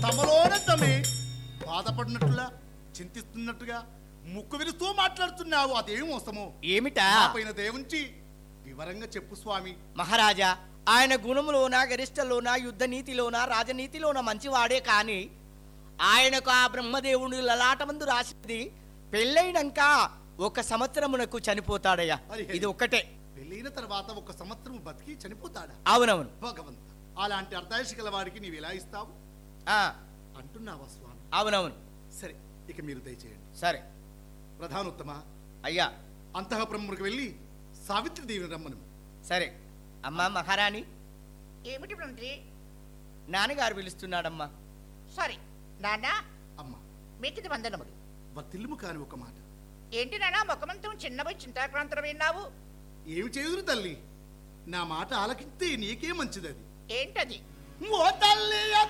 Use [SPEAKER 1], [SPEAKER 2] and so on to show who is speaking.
[SPEAKER 1] భ్రమలోనతమే బాధపడినట్లుగా చింతిస్తున్నట్టుగా ముక్కు విరుస్తూ మాట్లాడుతున్నావు అదేం మోసమో
[SPEAKER 2] ఏమిటా
[SPEAKER 1] పైన దేవుంచి వివరంగా చెప్పు స్వామి
[SPEAKER 2] మహారాజా ఆయన గుణములోన గరిష్టలోన యుద్ధ నీతిలోన రాజనీతిలోన మంచివాడే కాని ఆయనకు ఆ బ్రహ్మదేవుని లలాటమందు రాసింది పెళ్ళైనాక ఒక సంవత్సరమునకు చనిపోతాడయ్యా
[SPEAKER 1] హరిహరి.
[SPEAKER 2] ఇది ఒక్కటే
[SPEAKER 1] పెళ్ళైన తర్వాత ఒక సంవత్సరం బతికి చనిపోతాడా
[SPEAKER 2] అవునవును
[SPEAKER 1] భగవంత అలాంటి అర్ధాయుష గల వాడికి నీవు ఎలా ఇస్తావు
[SPEAKER 2] ఆ,
[SPEAKER 1] అంటున్నావా స్వామి
[SPEAKER 2] అవునవును
[SPEAKER 1] సరే ఇక మీరు దయచేయండి
[SPEAKER 2] సరే
[SPEAKER 1] ప్రధానోత్తమ
[SPEAKER 2] అయ్యా
[SPEAKER 1] అంతఃపురములకు వెళ్ళి సావిత్రి దేవిని రమ్మను
[SPEAKER 2] సరే అమ్మా మహారాణి
[SPEAKER 3] ఏమిటి మంత్రి
[SPEAKER 2] నాన్నగారు పిలుస్తున్నాడమ్మా
[SPEAKER 3] సరే నాన్న
[SPEAKER 1] అమ్మ
[SPEAKER 3] మీకిది వందనములు
[SPEAKER 1] వర్తిల్లుము కాని ఒక మాట
[SPEAKER 3] ఏంటి నాన్న ముఖమంతం చిన్నబోయి చింతాక్రాంతరం విన్నావు
[SPEAKER 1] ఏమి చేయుదురు తల్లి నా మాట ఆలకిస్తే నీకే మంచిదది
[SPEAKER 3] ఏంటది
[SPEAKER 1] ఓ తల్లి